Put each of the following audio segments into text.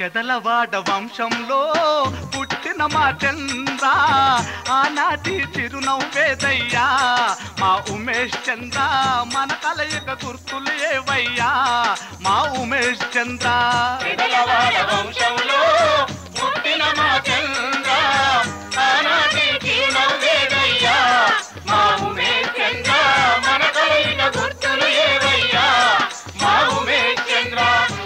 చెదలవాడ వంశంలో పుట్టిన మా చంద్ర ఆనాటి చిరునవ్వేదయ్యా మా ఉమేష్ చంద్ర మన కలయిక గుర్తులు ఏవయ్యా మా ఉమేష్ చంద్ర పెదలవాడ వంశంలో పుట్టిన మా చంద్ర ఆనాటి చిరునవ్వేదయ్యా మా ఉమేష్ చంద్ర మన కలయిక గుర్తులు ఏవయ్యా మా ఉమేష్ చంద్ర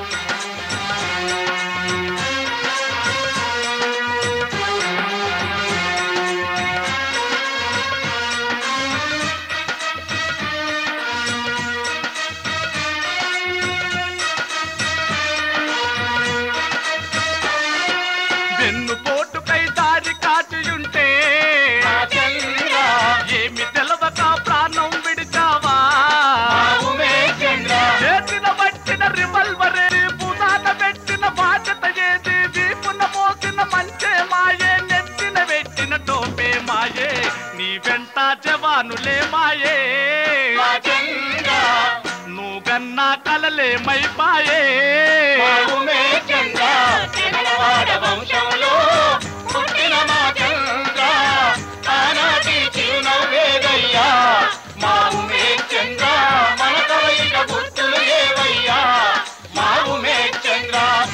వెన్ను పోటుకై దారి కాచియుంటే మా చంద్ర ఏమి తెలవక ప్రాణం విడిచావా మా ఉమేష్ చంద్ర చేతిన పట్టిన రివల్వరే పునాన పెట్టిన బాధ్యత ఏది వీపున మోసిన మంచే మాయే నెత్తిన పెట్టిన టోపే మాయే నీ వెంట జవానులే మాయే మా చంద్ర నువ్వన్నా కలలే మైపాయే మా ఉమేష్ చంద్ర పెదలవాడ వంశంలో పుట్టిన మా చంద్ర ఆనాటి చిరునవ్వేదయ్యా మా ఉమేష్ చంద్ర మన కలయిక గుర్తులు ఏవయ్యా మా ఉమేష్ చంద్ర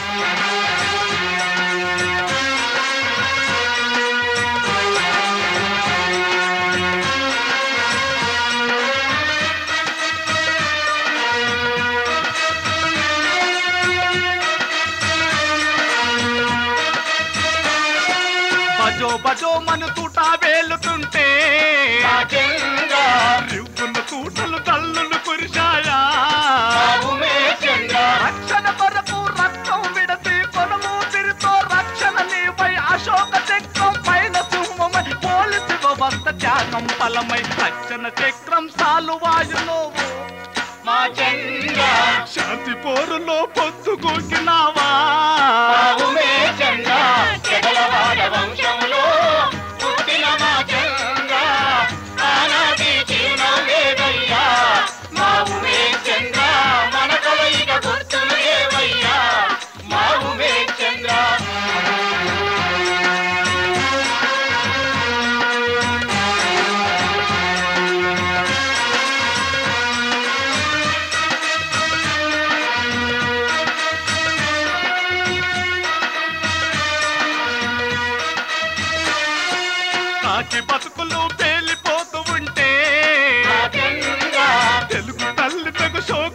బజో బజో మన తూట వేలుతుంటే మా చంద్ర రివ్వున తూటలు కల్లులు కురిశాయా మా ఉమేష్ చంద్ర రక్షణ కొరకు రక్తం విడతి కొనుమూతిరితో రక్షణ నీపై అశోక చక్రం పైన సింహమై పోలీసు వ్యవస్థ త్యాగం ఫలమై రక్షణ చక్రం సాలువాయులో మా చంద్ర శాంతి పోరులో పొద్దుగూకినావా మా ఉమేష్ చంద్ర చెదలవాడ వంశంలో పుట్టిన మా చంద్ర ఆనాటి చిరునవ్వేదయ్యా మా ఉమేష్ చంద్ర మన కలయిక గుర్తులు ఏవయ్యా మా ఉమేష్ చంద్ర కాకి బతుకులు పేలిపోతూ ఉంటే మా చంద్ర తెలుగు తల్లి తెగు శోక